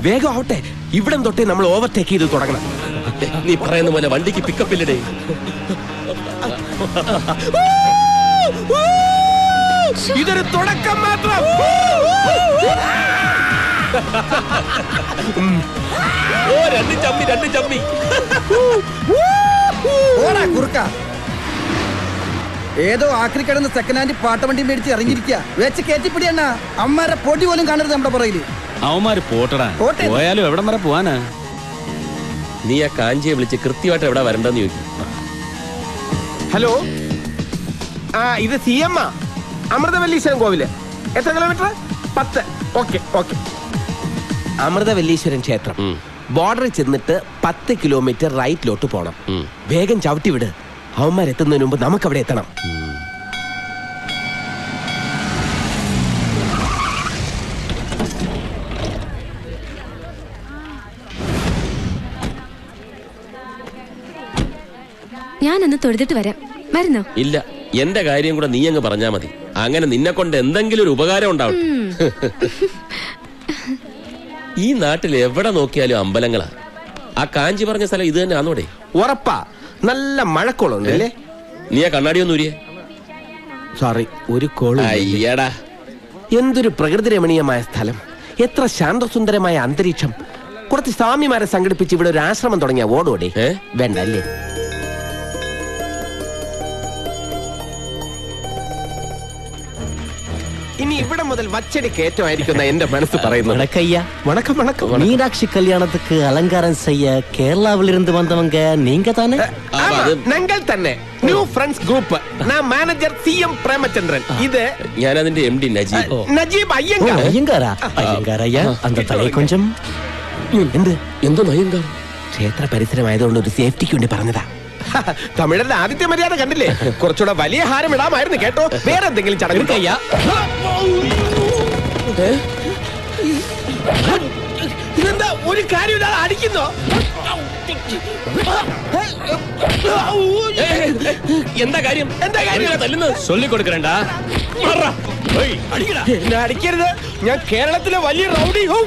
വേഗം ആവട്ടെ ഇവിടം തൊട്ടേ നമ്മൾ ഓവർടേക്ക് ചെയ്ത് തുടങ്ങണം നീ പറയുന്ന പോലെ വണ്ടിക്ക് പിക്കപ്പ് ഇല്ലടേ ഇതൊരു തുടക്കം മാത്രം ഓ രണ്ട് ചമ്മി രണ്ട് ചമ്മി ഓടാ കുറുക്ക ഏതോ ആക്രി കിടന്ന് സെക്കൻഡ് ഹാൻഡ് പാട്ടവണ്ടി മേടിച്ച് ഇറങ്ങിയിരിക്കുക വെച്ച് കയറ്റിപ്പിടിയണ്ണ അമ്മാരെ പൊടി പോലും കാണരുത് നമ്മുടെ പുറകില് അവന്മാര് പോട്ടടാ പോട്ടെ. പോയാലും എവിടം വരെ പോവാനാ നീ ആ കാഞ്ചിയെ വിളിച്ച് കൃത്യമായിട്ട് എവിടെ വരണ്ടെന്ന് ചോദിക്കും ഹലോ ആ ഇത് സി എം ആ അമൃതവല്ലീശ്വരൻ കോവില് എത്ര കിലോമീറ്റർ പത്ത് ഓക്കെ ഓക്കെ അമൃതവല്ലീശ്വരൻ ക്ഷേത്രം ഉം. ബോർഡറിൽ ചെന്നിട്ട് പത്ത് കിലോമീറ്റർ റൈറ്റിലോട്ട് പോണം ഉം. വേഗം ചവിട്ടി വിട് അവന്മാരെത്തുന്നതിന് മുമ്പ് നമുക്ക് അവിടെ എത്തണം ഞാനൊന്ന് തൊഴുതിട്ട് വരാം വരുന്നോ ഇല്ല എന്റെ കാര്യം കൂടെ നീ അങ്ങ് പറഞ്ഞാ മതി അങ്ങനെ നിന്നെ കൊണ്ട് എന്തെങ്കിലും ഒരു ഉപകാരം ഉണ്ടാവും ഈ നാട്ടിൽ എവിടെ നോക്കിയാലും അമ്പലങ്ങളാ ആ കാഞ്ചി പറഞ്ഞ സ്ഥലം ഇത് തന്നെ ആന്നോടെ ഉറപ്പാ നല്ല മഴക്കോളുണ്ട് അല്ലേ നീ ആ കണ്ണാടി ഒന്ന് ഊരിയേ സോറി ഒരു കോള് അയ്യടാ എന്തൊരു പ്രകൃതി രമണീയമായ സ്ഥലം എത്ര ശാന്തസുന്ദരമായ അന്തരീക്ഷം കുറച്ച് സ്വാമിമാരെ സംഘടിപ്പിച്ച് ഇവിടെ ഒരു ആശ്രമം തുടങ്ങിയ ഓടോടെ ഏ? വേണ്ട അല്ലേ ഇനി ഇവിടെ മുതൽ വച്ചടി കയറ്റമായിരിക്കുന്ന എന്റെ മനസ്സ് പറയുന്നു வணக்கய்யா വണക്കം വണക്കം மீனாட்சி கல்யாணத்துக்கு அலங்காரம் செய்ய கேரளாவில் இருந்து வந்தவங்க நீங்க தானே ஆமா, அது- ഞങ്ങൾ തന്നെ ന്യൂ ഫ്രണ്ട്സ് ഗ്രൂപ്പ് ഞാൻ മാനേജർ സി എം പ്രേമചന്ദ്രൻ ഇത് ഞാൻ അതിന്റെ എം ഡി നജീബ് നജീബ് ஓ, അയ്യങ്കാർ ஐயங்காரா ஐயங்கார் ஐயா அந்த தலையை கொஞ்சம் എന്ത് എന്തോ നയങ്കാർ ക്ഷേത്ര പരിസരമായതുകൊണ്ട് ഒരു സേഫ്റ്റിക്ക് വേണ്ടി പറഞ്ഞതാ തമിഴരുടെ ആദ്യത്തെ മര്യാദ കണ്ടില്ലേ കുറച്ചുകൂടെ വലിയ ഹാരം ഇടാമായിരുന്നു കേട്ടോ വേറെ എന്തെങ്കിലും ചടങ്ങ് ഇതെന്താ ഒരു കാര്യമില്ലാതെ അടിക്കുന്നോ എന്താ കാര്യം എന്താ കാര്യം തല്ലുന്നത് சொல்லி கொடுக்கறேன்டா എന്നെ അടിക്കരുത് ഞാൻ കേരളത്തിലെ വലിയ റൗഡി ഹോ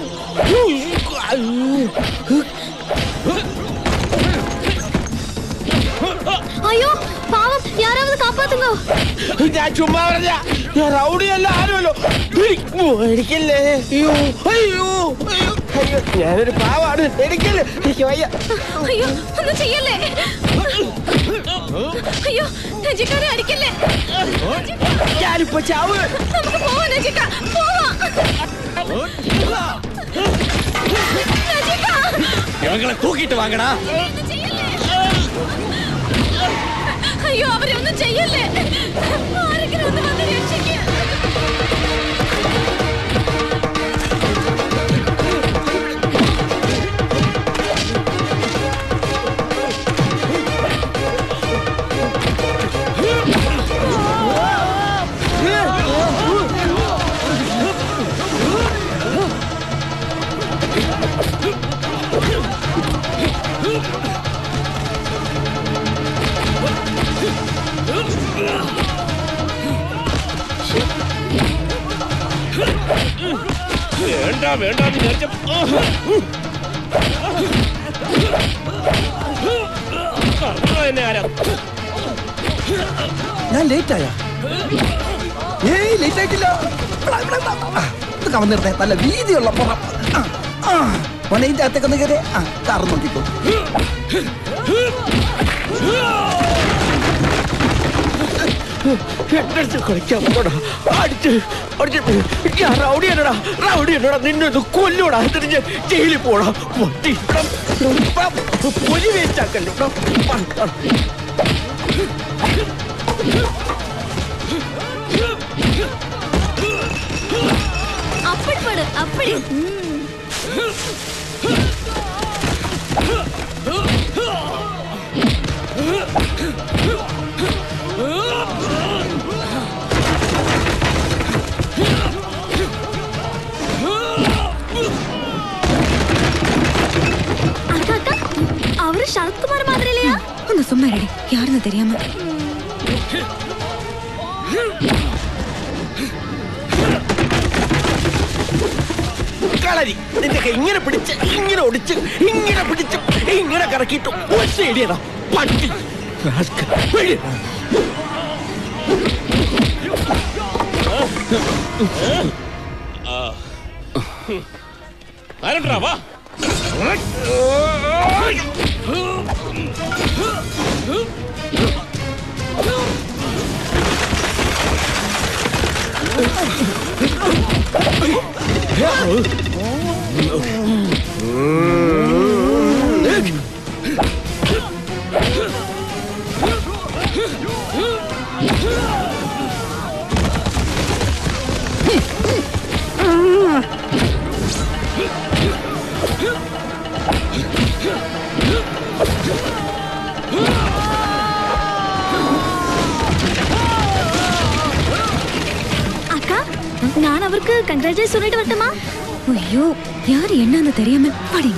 അയ്യോ പാവം യാരാவது കാപ്പാത്തുങ്ങോ ഞാൻ ചുമ്മാ പറഞ്ഞ ഞാൻ റൗഡിയല്ല ആരുമല്ലോ എനിക്കല്ലേ അയ്യോ അയ്യോ അയ്യോ അയ്യോ ഞാനൊരു പാവാണ് എനിക്കല്ലേ എനിക്ക് വയ്യ അയ്യോ ഒന്നും ചെയ്യല്ലേ അയ്യോ രജിക്കാരെ അടിക്കല്ലേ ഞാനിപ്പോ ചാവ് നമുക്ക് പോവാം രജിക്ക പോവാം രജിക്ക இவங்களை தூக்கிட்டு வாங்கடா ഒന്നും ചെയ്യല്ലേ അയ്യോ അവരെ ഒന്നും ചെയ്യല്ലേ ആരെങ്കിലും ഒന്ന് വന്ന് രക്ഷിക്കുക വേണ്ട വേണ്ട എന്ന് വിചാരിച്ച എന്നെ ആരാ ഞാൻ ലേറ്റ് ആയ ഏയ് ലേറ്റ് ആയിട്ടില്ല ഇവിടെ, ഇവിടെ, ഇവിടെ. ആ, ഇത് കവന്നിരുന്നേ നല്ല വീതിയുള്ള പുറം ആ, ആ. മോനെ ഇതിന്റെ അകത്തേക്ക് ഒന്ന് കയറി ആ കാറ് നോക്കിക്കോ എന്റെ അടുത്ത് കളിക്കാൻ പോടാ അടിച്ച് അടിച്ച് ഞാൻ റൗഡി എന്നടാ റൗഡി എന്നടാ നിന്നെ ഇത് കൊല്ലൂടാ എന്നിട്ട് ഞാൻ ജയിലിൽ പോടാ പൊട്ടി പൊലി വേസ്റ്റ് ആക്കല്ലോ அப்படி படு அப்படி அக்கா அக்கா அவரு சரத்குமார் மாதிரி இல்லையா ഒന്ന് സുമ്മാ ഇരടി യാരെന്ന് தெரியாம കള മതി നിന്റെ കൈ ഇങ്ങനെ പിടിച്ച് ഇങ്ങനെ ഒടിച്ച് ഇങ്ങനെ പിടിച്ച് ഇങ്ങനെ കറക്കിയിട്ട് ഒറ്റ ഇടിയടാ പട്ടി rascal. വെളി. ആരണ്ടാ വാ அக்கா நான் அவருக்கு கங்க்ராச்சுலேட் சொல்லிட்டு வரட்டுமா ஐயோ யார் என்னன்னு தெரியாம பாடிங்க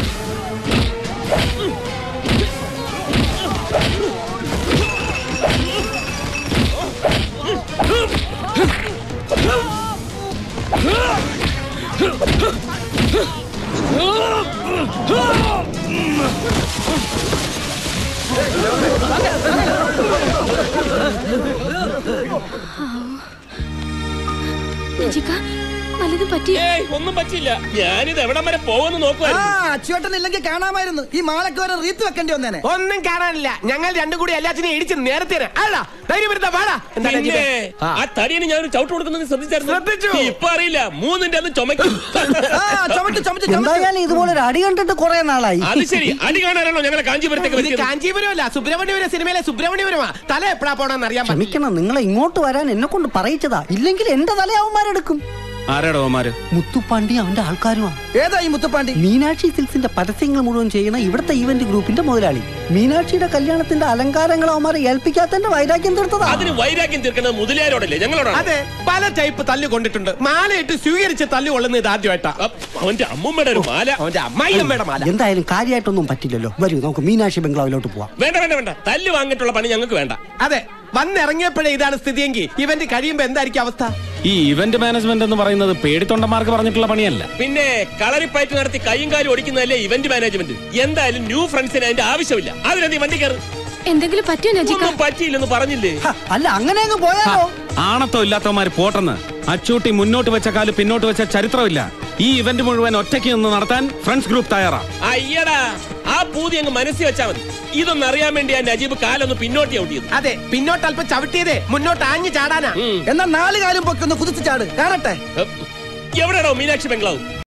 രജിക്ക വല്ലതും പറ്റി ഏയ് ഒന്നും പറ്റില്ല ഞാനിത് എവിടം വരെ പോകുന്നു ആ നോക്കുവായിരുന്നു അച്ചുവേട്ടൻ ഇല്ലെങ്കിൽ കാണാമായിരുന്നു ഈ മാലക്ക് വരെ റീത്ത് വെക്കേണ്ടി വന്നേനെ ഒന്നും കാണാനില്ല ഞങ്ങൾ രണ്ടും കൂടി എല്ലാത്തിനെയും ഇടിച്ച് നേരത്തെ അല്ല ധൈര്യം വരുന്ന പാടാ എന്താ പിന്നെ രഞ്ജിത്തെ? ആ. ആ തടിയന് ഞാൻ ചവിട്ട് കൊടുക്കുന്നത് ശ്രദ്ധിച്ചായിരുന്നു ശ്രദ്ധിച്ചു. ഇപ്പൊ അറിയില്ല മൂന്നിന്റെ അന്ന് ചുമക്കും ആ ചമട്ട് ചമട്ട് ചമട്ട് എന്തായാലും ഇതുപോലെ ഒരു അടി കണ്ടിട്ട് കുറെ നാളായി അത് ശരി അടി കാണാനാണോ ഞങ്ങളെ കാഞ്ചീപുരത്തേക്ക് ഇത് വരുത്തിയത് കാഞ്ചീപുരമല്ല സുബ്രഹ്മണ്യപുരം സിനിമയിലെ സുബ്രഹ്മണ്യപുരമാ തല എപ്പോഴാ പോണെന്ന് അറിയാൻ പറ്റില്ല ക്ഷമിക്കണം നിങ്ങളെ ഇങ്ങോട്ട് വരാൻ എന്നെ കൊണ്ട് പറയിച്ചതാ ഇല്ലെങ്കിൽ എന്റെ തല അവന്മാരെടുക്കും ആരാടോ അവന്മാര് മുത്തുപ്പാണ്ടി അവന്റെ ആൾക്കാരുമാ ഏതാ ഈ മുത്തുപ്പാണ്ടി മീനാക്ഷി സിൽസിന്റെ പരസ്യങ്ങൾ മുഴുവൻ ചെയ്യുന്ന ഇവിടുത്തെ ഈവന്റ് ഗ്രൂപ്പിന്റെ മുതലാളി മീനാക്ഷിയുടെ കല്യാണത്തിന്റെ അലങ്കാരങ്ങൾ അവന്മാരെ ഏൽപ്പിക്കാത്തന്റെ വൈരാഗ്യം തീർത്തതാ അതിന് വൈരാഗ്യം തീർക്കുന്നത് മുതലാരോടല്ലേ ഞങ്ങളോടാണ് അതെ പല ടൈപ്പ് തല്ലു കൊണ്ടിട്ടുണ്ട് മാലയിട്ട് സ്വീകരിച്ച് തല്ലു കൊള്ളുന്നത് ഇത് ആദ്യമായിട്ടാ അവന്റെ അമ്മൂമ്മയുടെ ഒരു മാല അവന്റെ അമ്മായിയമ്മയുടെ മാല എന്തായാലും കാര്യമായിട്ടൊന്നും പറ്റില്ലല്ലോ വരൂ നമുക്ക് മീനാക്ഷി ബംഗ്ലാവിലോട്ട് പോവാം വേണ്ട വേണ്ട വേണ്ട തല്ല് വാങ്ങിയിട്ടുള്ള പണി ഞങ്ങൾക്ക് വേണ്ട അതെ വന്നിറങ്ങിയപ്പോഴേ ഇതാണ് സ്ഥിതിയെങ്കിൽ ഇവന്റ് കഴിയുമ്പോ എന്തായിരിക്കും അവസ്ഥ ഈ ഇവന്റ് മാനേജ്മെന്റ് എന്ന് പറയുന്നത് പേടിത്തൊണ്ടന്മാർക്ക് പറഞ്ഞിട്ടുള്ള പണിയല്ല പിന്നെ കളറിപ്പയറ്റ് നടത്തി കൈയും കാലും ഒടിക്കുന്നതല്ലേ ഇവന്റ് മാനേജ്മെന്റ് എന്തായാലും ന്യൂ ഫ്രണ്ട്സിന് അതിന്റെ ആവശ്യമില്ല അതിനെന്തി വണ്ടി കയറി എന്തെങ്കിലും പറ്റിയോ നജിക്ക ഒന്നും പറ്റിയില്ലെന്ന് പറഞ്ഞില്ലേ ഹ, അല്ല അങ്ങനെ അങ്ങ് പോയാലോ ആണത്തോ ഇല്ലാത്തവന്മാര് പോട്ടെന്ന് അച്ചൂട്ടി മുന്നോട്ട് വെച്ച കാല് പിന്നോട്ട് വെച്ച ചരിത്രമില്ല ഈ ഇവന്റ് മുഴുവൻ ഒറ്റയ്ക്ക് നിന്ന് നടത്താൻ ഫ്രണ്ട്സ് ഗ്രൂപ്പ് തയ്യാറാ അയ്യടാ ആ പൂതി അങ്ങ് മനസ്സിൽ വെച്ചാ മതി ഇതൊന്നും അറിയാൻ വേണ്ടി ആ നജീബ് കാലൊന്ന് പിന്നോട്ട് ഔട്ടിയത് അതെ പിന്നോട്ട് അല്പം ചവിട്ടിയതേ മുന്നോട്ട് ആഞ്ഞു ചാടാനാ എന്നാ നാല് കാലും പൊക്കൊന്ന് കുതിച്ചു ചാട് കാണട്ടെ എവിടെയാണോ മീനാക്ഷി ബംഗ്ലാവ്